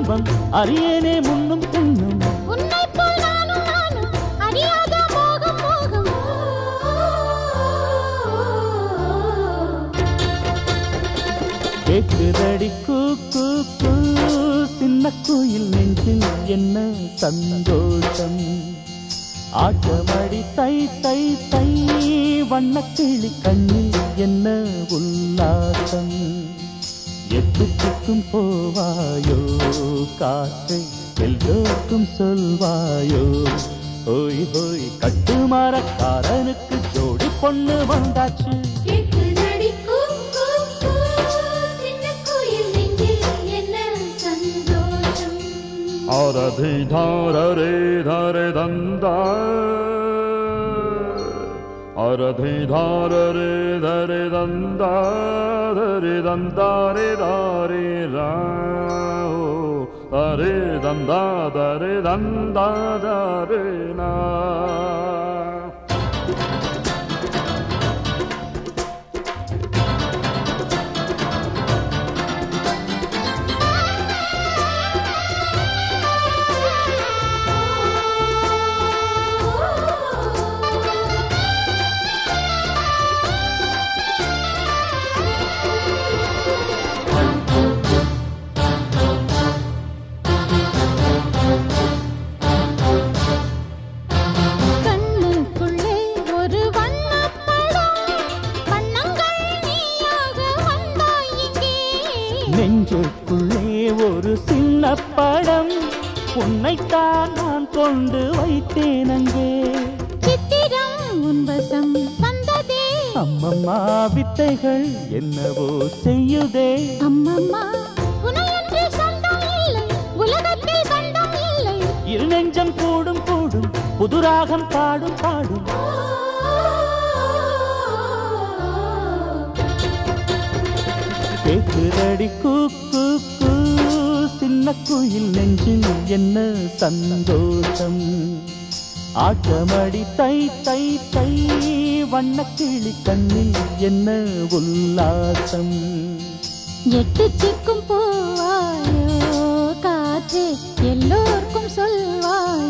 இன்பம் அறியேனே முன்னும் பின்னும் உன்னைப் போல் நானும் நானும் அறியாத மோகம் மோகம் கேக்குதடி கூ கூ கூ சின்ன குயில் நெஞ்சில் என்ன சந்தோஷம் ஆட்டமடி தை தை தை வண்ணக்கிளி கண்ணில் என்ன உல்லாசம் எட்டு சுக்கும் போவாயோ காற்றை எல்லோருக்கும் சொல்வாயோ ஓய் ஹோய் கட்டுமரக்காரனுக்கு ஜோடி பொண்ணு வந்தாச்சு கேக்குதடி கூ கூ கூ சின்ன குயில் நெஞ்சில் என்ன சந்தோஷம் ஆரதி தாரரே தரே தந்தா அரதி தாரரே தரே தந்தா தரே தந்தாரே தாரே ராோ தரே தந்தா தரே தந்தா தரே நா கண்ணுக்குள்ளே ஒரு வண்ணப்படம் வண்ணங்கள் நீயாக வந்தாய் இங்கே நெஞ்சுக்குள்ளே ஒரு சின்ன படம் உன்னைத்தான் நான் கொண்டு வைத்தேன் அங்கே சித்திரம் உன் வசம் வந்ததே அம்மம்மா வித்தைகள் என்னவோ செய்யுதே அம்மம்மா உனையன்றி சொந்தம் இல்லை உலகத்தில் பந்தம் இல்லை இரு நெஞ்சம் கூடும் கூடும் புதுராகம் பாடும் பாடும் கேக்குதடி கூ கூ கூ சின்ன குயில் நெஞ்சில் என்ன சந்தோஷம் ஆட்டமடி தை தை தை வண்ணக்கிளி கண்ணில் என்ன உல்லாசம் எட்டு சிக்கும் போவாயோ காற்றே எல்லோருக்கும் சொல்வாயோ